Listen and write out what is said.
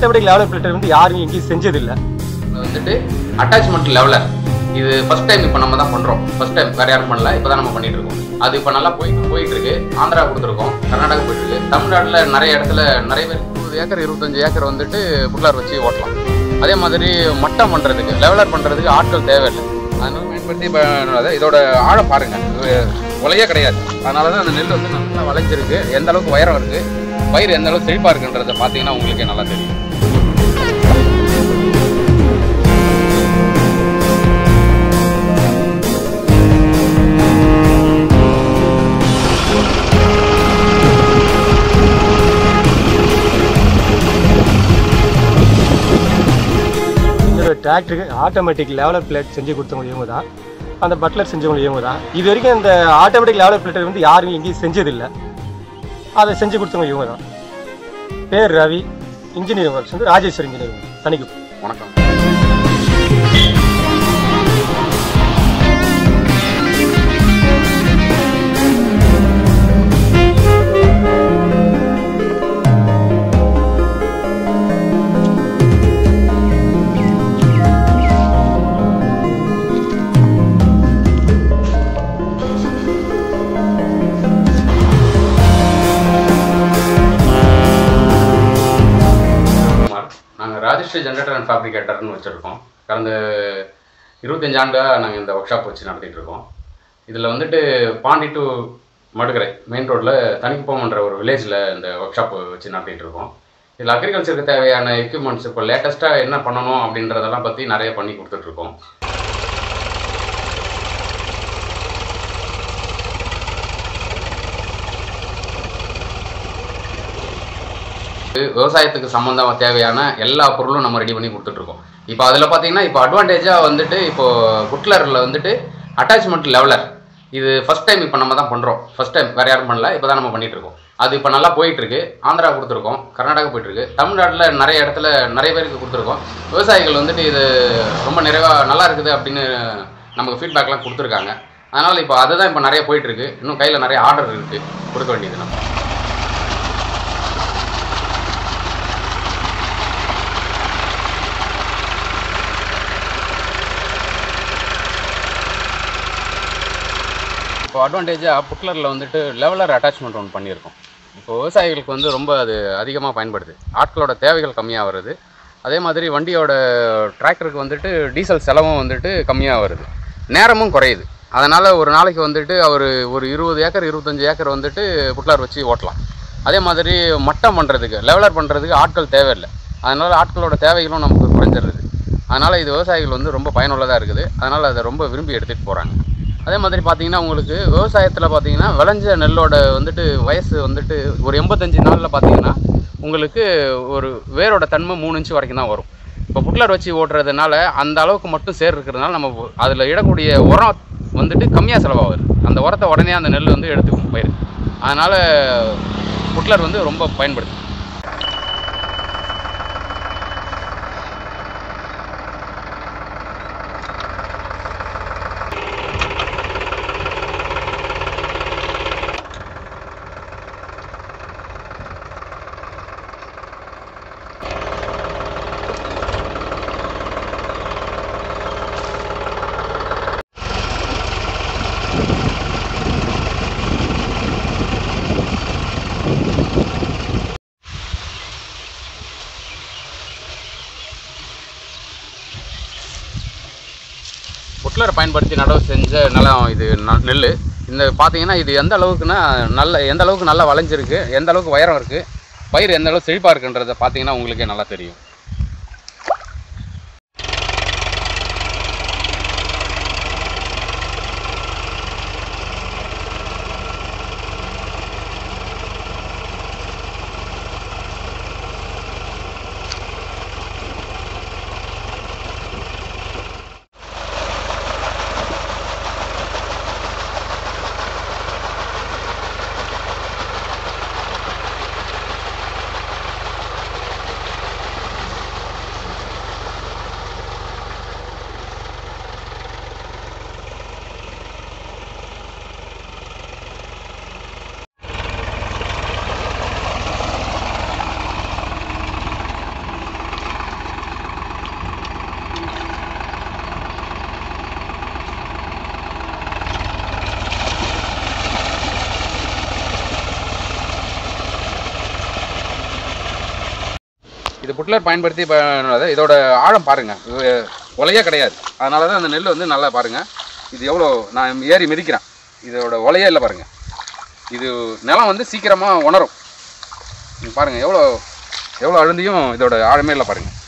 automatic leveller பிளேட்டர் வந்து யாரும் எங்கேயும் செஞ்சதில்லை வந்துட்டு அட்டாச்மெண்ட் லெவலர் இது ஃபர்ஸ்ட் டைம் இப்போ நம்ம தான் பண்ணுறோம் ஃபர்ஸ்ட் டைம் வேறு யாரும் பண்ணல இப்போ தான் நம்ம பண்ணிட்டு இருக்கோம் அது இப்போ நல்லா போய் போயிட்டு இருக்கு ஆந்திரா கொடுத்துருக்கோம் கர்நாடகா போயிட்டு இருக்கு தமிழ்நாட்டில் நிறைய இடத்துல நிறைய பேர் இருபது ஏக்கர் இருபத்தஞ்சு ஏக்கர் வந்துட்டு புட்லார் வச்சு ஓட்டலாம் அதே மாதிரி மட்டம் பண்ணுறதுக்கு லெவலர் பண்ணுறதுக்கு ஆட்கள் தேவையில்லை அதனால பயன்படுத்தி இப்போ அதை- இதோட ஆழம் பாருங்க இது உலையே கிடையாது அதனால தான் அந்த நெல் வந்து நல்லா வளைஞ்சிருக்கு எந்த அளவுக்கு உயரம் இருக்கு பயிர் எந்த அளவுக்கு செழிப்பாக இருக்குன்றதை பார்த்தீங்கன்னா உங்களுக்கே நல்லா தெரியும் என்னோட டிராக்டருக்கு ஆட்டோமேட்டிக் லெவலர் பிளேட் செஞ்சு கொடுத்தவங்க இவங்க தான் அந்த பட்லர் செஞ்சவங்க இவங்க தான் இது வரைக்கும் இந்த ஆட்டோமேட்டிக் லெவலர் பிளேட்டர் வந்து யாரும் எங்கேயும் செஞ்சதில்லை அதை செஞ்சு கொடுத்தவங்க இவங்க தான் பேர் ரவி இன்ஜினியரிங் ஒர்க்ஸ் வந்து ராஜேஸ்வரி இன்ஜினியரிங் தனிக்கு வணக்கம் குமார் நாங்கள் ராஜஸ்ரீ ஜென்ரேட்டர் அண்ட் ஃபேப்ரிகேட்டர்னு வச்சுருக்கோம் கடந்த இருபத்தஞ்சு ஆண்டாக நாங்கள் இந்த ஒர்க் ஷாப் வச்சு நடத்திட்டு இருக்கோம் இதில் வந்துட்டு பாண்டி டு மடுகரை மெயின் ரோட்டில் தனிக்குப்பம்ன்ற ஒரு வில்லேஜில் இந்த ஒர்க் ஷாப் வச்சு நடத்திட்டு இருக்கோம் இதில் அக்ரிகல்ச்சருக்கு தேவையான எக்யூப்மெண்ட்ஸ் இப்போ லேட்டஸ்ட்டாக என்ன பண்ணணும் அப்படின்றதெல்லாம் பற்றி நிறைய பண்ணி கொடுத்துட்ருக்கோம் விவசாயத்துக்கு சம்மந்தமாக தேவையான எல்லா பொருளும் நம்ம ரெடி பண்ணி கொடுத்துட்ருக்கோம் இப்போ அதில் பார்த்தீங்கன்னா இப்போ அட்வான்டேஜாக வந்துட்டு இப்போ குட்லரில் வந்துட்டு அட்டாச்மெண்ட் லெவலர் இது ஃபர்ஸ்ட் டைம் இப்போ நம்ம தான் பண்ணுறோம் ஃபர்ஸ்ட் டைம் வேறு யாரும் பண்ணல இப்போ தான் நம்ம பண்ணிட்டு இருக்கோம் அது இப்போ நல்லா போயிட்டு இருக்கு ஆந்திரா கொடுத்துருக்கோம் கர்நாடகா போயிட்டு இருக்கு தமிழ்நாட்டில் நிறைய இடத்துல நிறைய பேருக்கு கொடுத்துருக்கோம் விவசாயிகள் வந்துட்டு இது ரொம்ப நிறைவாக நல்லா இருக்குது அப்படின்னு நமக்கு ஃபீட்பேக்லாம் கொடுத்துருக்காங்க அதனால் இப்போ அதுதான் இப்போ நிறைய போயிட்டு இருக்கு இன்னும் கையில் நிறைய ஆர்டர் இருக்குது கொடுக்க வேண்டியது நம்ம இப்போ அட்வான்டேஜாக புட்லரில் வந்துட்டு லெவலர் அட்டாச்மெண்ட் ஒன்று பண்ணியிருக்கோம் இப்போ விவசாயிகளுக்கு வந்து ரொம்ப அது அதிகமாக பயன்படுது ஆட்களோட தேவைகள் கம்மியாக வருது அதே மாதிரி வண்டியோட டிராக்டருக்கு வந்துட்டு டீசல் செலவும் வந்துட்டு கம்மியாக வருது நேரமும் குறையுது அதனால் ஒரு நாளைக்கு வந்துட்டு அவர் ஒரு இருபது ஏக்கர் இருபத்தஞ்சு ஏக்கர் வந்துட்டு புட்லார் வச்சு ஓட்டலாம் அதே மாதிரி மட்டம் பண்ணுறதுக்கு லெவலர் பண்ணுறதுக்கு ஆட்கள் தேவையில்லை அதனால் ஆட்களோட தேவைகளும் நமக்கு குறைஞ்சிருது அதனால் இது விவசாயிகள் வந்து ரொம்ப பயனுள்ளதாக இருக்குது அதனால் அதை ரொம்ப விரும்பி எடுத்துகிட்டு போகிறாங்க அதே மாதிரி பார்த்தீங்கன்னா உங்களுக்கு விவசாயத்தில் பார்த்தீங்கன்னா விளைஞ்ச நெல்லோட வந்துட்டு வயசு வந்துட்டு ஒரு எண்பத்தஞ்சு நாளில் பார்த்தீங்கன்னா உங்களுக்கு ஒரு வேரோட தன்மை மூணு இன்ச்சு வரைக்கும் தான் வரும் இப்போ புட்லர் வச்சு ஓட்டுறதுனால அந்த அளவுக்கு மட்டும் சேர் இருக்கிறதுனால நம்ம அதில் இடக்கூடிய உரம் வந்துட்டு கம்மியாக செலவாகுது அந்த உரத்தை உடனே அந்த நெல் வந்து எடுத்துக்கும் பயிர் அதனால் புட்லர் வந்து ரொம்ப பயன்படுது புட்லரை பயன்படுத்தி நடவு செஞ்ச நிலம் இது ந- நெல் இந்த பார்த்தீங்கன்னா இது எந்த அளவுக்குன்னா நல்ல எந்த அளவுக்கு நல்லா வளைஞ்சிருக்கு எந்த அளவுக்கு உயரம் இருக்குது பயிர் எந்த அளவுக்கு செழிப்பாக இருக்குன்றதை பார்த்தீங்கன்னா உங்களுக்கே நல்லா தெரியும் இது புட்லர் பயன்படுத்தி பண்ணது இதோட ஆழம் பாருங்கள் இது உலையே கிடையாது அதனால தான் அந்த நெல் வந்து நல்லா பாருங்கள் இது எவ்வளோ நான் ஏறி மிதிக்கிறேன் இதோட உலையே இல்லை பாருங்கள் இது நிலம் வந்து சீக்கிரமாக உணரும் இங்க பாருங்க எவ்வளோ எவ்வளோ அழுந்தியும் இதோட ஆழமே இல்லை பாருங்கள்